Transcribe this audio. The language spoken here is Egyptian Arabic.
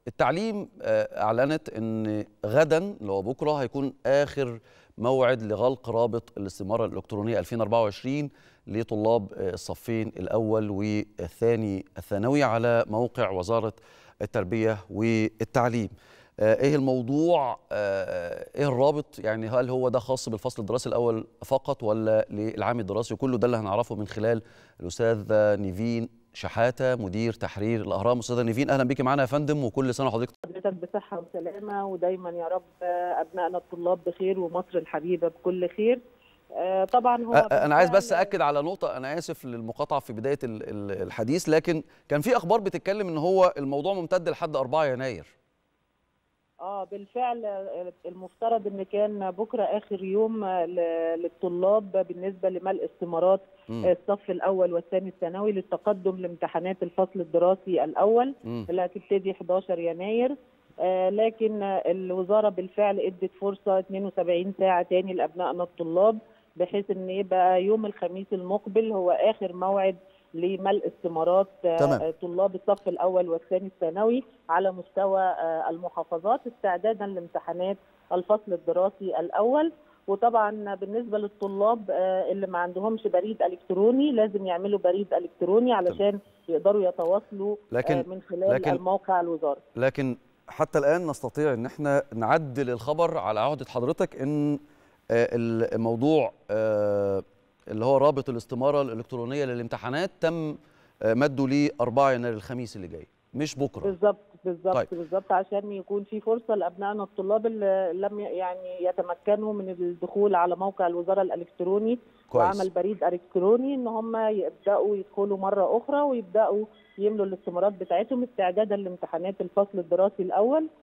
التعليم اعلنت ان غدا اللي هو بكره هيكون اخر موعد لغلق رابط الاستماره الالكترونيه 2024 لطلاب الصفين الاول والثاني الثانوي على موقع وزاره التربيه والتعليم. ايه الموضوع ايه الرابط يعني هل هو ده خاص بالفصل الدراسي الاول فقط ولا للعام الدراسي كله ده اللي هنعرفه من خلال الاستاذ نيفين شحاته مدير تحرير الاهرام استاذه نيفين اهلا بيكي معانا يا فندم وكل سنه وحضرتك حضرتك بصحه وسلامه ودايما يا رب ابنائنا الطلاب بخير ومصر الحبيبه بكل خير طبعا هو انا عايز بس اكد على نقطه انا اسف للمقاطعه في بدايه الحديث لكن كان في اخبار بتتكلم ان هو الموضوع ممتد لحد 4 يناير اه بالفعل المفترض ان كان بكره اخر يوم للطلاب بالنسبه لملء استمارات م. الصف الاول والثاني الثانوي للتقدم لامتحانات الفصل الدراسي الاول م. اللي هتبتدي 11 يناير آه لكن الوزاره بالفعل ادت فرصه 72 ساعه تاني لابنائنا الطلاب بحيث ان يبقى يوم الخميس المقبل هو اخر موعد لملء استمارات تمام. طلاب الصف الاول والثاني الثانوي على مستوى المحافظات استعدادا لامتحانات الفصل الدراسي الاول وطبعا بالنسبه للطلاب اللي ما عندهمش بريد الكتروني لازم يعملوا بريد الكتروني علشان تمام. يقدروا يتواصلوا لكن من خلال لكن الموقع الوزاري لكن حتى الان نستطيع ان احنا نعدل الخبر على عهده حضرتك ان الموضوع اللي هو رابط الاستماره الالكترونيه للامتحانات تم مده ل 4 يناير الخميس اللي جاي مش بكره بالظبط بالظبط طيب. بالظبط عشان يكون في فرصه لابنائنا الطلاب اللي لم يعني يتمكنوا من الدخول على موقع الوزاره الالكتروني كويس. وعمل بريد الكتروني ان هم يبداوا يدخلوا مره اخرى ويبداوا يملوا الاستمارات بتاعتهم استعدادا لامتحانات الفصل الدراسي الاول